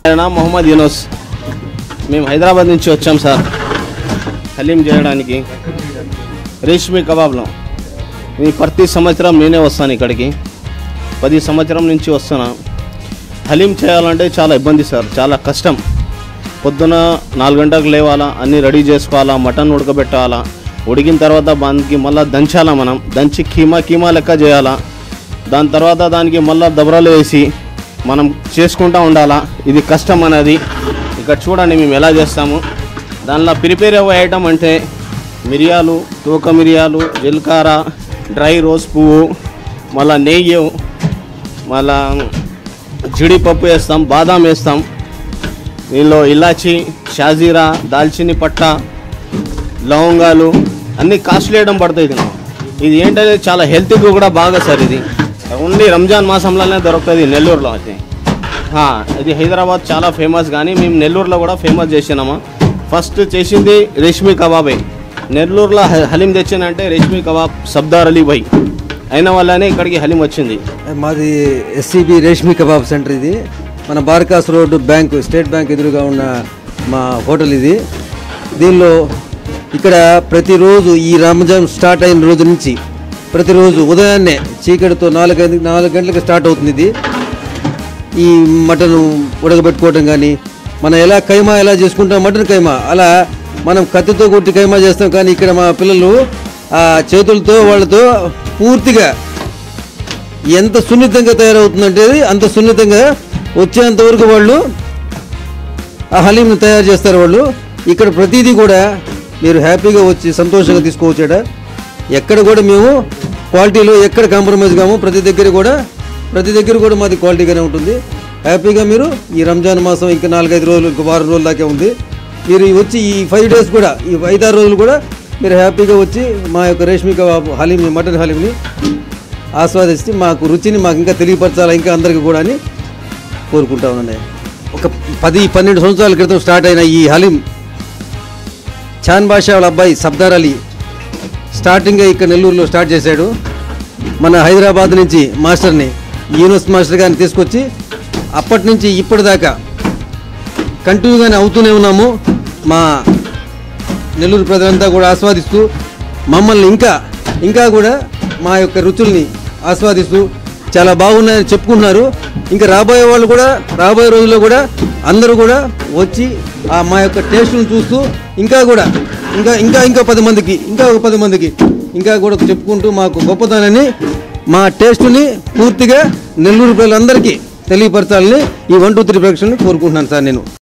నా మొహమ్మద్ యూనుస్ మేము హైదరాబాద్ నుంచి వచ్చాం సార్ హలీం చేయడానికి రేష్మి కబాబ్లో ఈ ప్రతి సంవత్సరం నేనే వస్తాను ఇక్కడికి పది సంవత్సరం నుంచి వస్తున్నా హలీం చేయాలంటే చాలా ఇబ్బంది సార్ చాలా కష్టం పొద్దున నాలుగు గంటలకు లేవాలా అన్నీ రెడీ చేసుకోవాలా మటన్ ఉడకబెట్టాలా ఉడికిన తర్వాత దానికి మళ్ళీ దంచాలా మనం దంచి కీమా కీమా లెక్క చేయాలా దాని తర్వాత దానికి మళ్ళీ దబరాలు వేసి మనం చేసుకుంటూ ఉండాలా ఇది కష్టం అనేది ఇక్కడ చూడండి మేము ఎలా చేస్తాము దానిలో ప్రిపేర్ అయ్యే ఐటమ్ అంటే మిరియాలు తూక మిరియాలు జీలకర్ర డ్రై రోజ్ పువ్వు మళ్ళా నెయ్యి మళ్ళా జీడిపప్పు వేస్తాం బాదాం వేస్తాం దీనిలో ఇలాచి షాజీరా దాల్చిని పట్ట లవంగాలు అన్ని కాస్ట్లీ వేయడం పడుతుంది ఇది ఇది ఏంటంటే చాలా హెల్త్కి కూడా బాగా సార్ ఇది ఓన్లీ రంజాన్ మాసంలోనే దొరుకుతుంది నెల్లూరులో అయితే ఆ, ఇది హైదరాబాద్ చాలా ఫేమస్ కానీ మేము నెల్లూరులో కూడా ఫేమస్ చేసినాము ఫస్ట్ చేసింది రేష్మి కబాబే నెల్లూరులో హ- హలీం తెచ్చిందంటే రేష్మి కబాబ్ సబ్దార్ అలీ భాయ్ అయిన వల్లనే ఇక్కడికి హలీం వచ్చింది మాది ఎస్సీబీ రేష్మి కబాబ్ సెంటర్ ఇది మన Barkas road bank state bank ఎదురుగా ఉన్న మా హోటల్ ఇది దీనిలో ఇక్కడ ప్రతిరోజు ఈ రంజాన్ స్టార్ట్ అయిన రోజు నుంచి ప్రతిరోజు ఉదయాన్నే చీకటితో నాలుగు గంట- నాలుగు గంటలకు స్టార్ట్ అవుతుంది ఇది ఈ మటన్ ఉడకబెట్టుకోవటం కానీ మనం ఎలా కైమా ఎలా చేసుకుంటాం మటన్ కైమా అలా మనం కత్తితో కొట్టి కైమా చేస్తాం కానీ ఇక్కడ మా పిల్లలు ఆ చేతులతో వాళ్ళతో పూర్తిగా ఎంత సున్నితంగా తయారవుతుందంటే అది అంత సున్నితంగా వచ్చేంత వరకు వాళ్ళు ఆ హలీంని తయారు చేస్తారు వాళ్ళు ఇక్కడ ప్రతిదీ కూడా మీరు హ్యాపీగా వచ్చి సంతోషంగా తీసుకోవచ్చాడ ఎక్కడ కూడా మేము క్వాలిటీలో ఎక్కడ కాంప్రమైజ్ కాము ప్రతి దగ్గర కూడా ప్రతి దగ్గర కూడా మాది క్వాలిటీగానే ఉంటుంది హ్యాపీగా మీరు ఈ రంజాన్ మాసం ఇంకా నాలుగైదు రోజులు ఇంకా వారం రోజుల దాకా ఉంది మీరు ఈ వచ్చి ఈ ఫైవ్ డేస్ కూడా ఈ ఐదారు రోజులు కూడా మీరు హ్యాపీగా వచ్చి మా యొక్క రేష్మి కబాబ్ హలీంని మటన్ హలీంని ఆస్వాదిస్తే మాకు రుచిని మాకు ఇంకా తెలియపరచాలి ఇంకా అందరికీ కూడా అని కోరుకుంటా ఉన్నాను ఒక పది పన్నెండు సంవత్సరాల క్రితం స్టార్ట్ అయిన ఈ హలీం చాన్ బాషా వాళ్ళ అబ్బాయి సబ్దార్ అలీ స్టార్టింగ్ ఇక్కడ నెల్లూరులో స్టార్ట్ చేశాడు మన హైదరాబాద్ నుంచి మాస్టర్ని యూనివర్స్ మాస్టర్ గారిని తీసుకొచ్చి అప్పటి నుంచి ఇప్పటిదాకా కంటిన్యూగానే అవుతూనే ఉన్నాము మా నెల్లూరు ప్రజలంతా కూడా ఆస్వాదిస్తూ మమ్మల్ని ఇంకా ఇంకా కూడా మా యొక్క రుచుల్ని ఆస్వాదిస్తూ చాలా బాగున్నాయని చెప్పుకుంటున్నారు ఇంకా రాబోయే వాళ్ళు కూడా రాబోయే రోజుల్లో కూడా అందరూ కూడా వచ్చి ఆ మా యొక్క టేస్ట్ను చూస్తూ ఇంకా కూడా ఇంకా ఇంకా ఇంకా పది మందికి ఇంకా ఒక పది మందికి ఇంకా కూడా చెప్పుకుంటూ మాకు గొప్పతనాన్ని మా టేస్ట్ని పూర్తిగా నెల్లూరు ప్రజలందరికీ తెలియపరచాలని ఈ వన్ టూ త్రీ ప్రేక్షకుల్ని కోరుకుంటున్నాను సార్ నేను